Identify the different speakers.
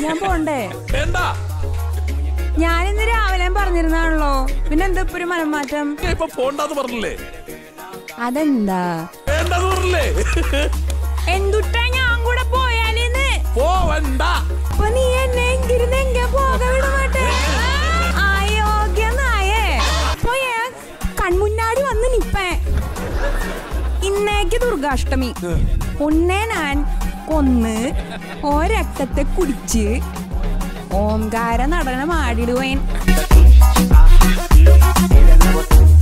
Speaker 1: ഞാൻ പോണ്ടേ
Speaker 2: വേണ്ട
Speaker 1: ഞാൻ ഇന്ന് രാവിലെ പറഞ്ഞിരുന്നാണല്ലോ പിന്നെ എന്താ ഇപ്പൊ ഒരു മനംമാറ്റം
Speaker 2: ഞാൻ ഇപ്പൊ പോണ്ടെന്ന് പറഞ്ഞില്ലേ
Speaker 1: അതെന്താ
Speaker 2: വേണ്ടെന്ന് പറഞ്ഞില്ലേ
Speaker 1: എന്തുട്ടാ ഞാൻ കൂടെ പോയാലെന്ന്
Speaker 2: പോവണ്ട
Speaker 1: അപ്പൊ നീ എന്നെ എങ്കിരുന്ന് എങ്ക പോക വിടമാട്ടെ അയോഗ്യ നായേ പോയേ കൺമുന്നാടി വന്ന് നിപ്പേ ഇന്നേക്ക് ദുർഗാഷ്ടമി ഉണ്ണെ ഞാൻ കൊന്ന് ഓ രക്തത്തെ കുടിച്ച് ഓംകാര നടനം ആടിടുവേൻ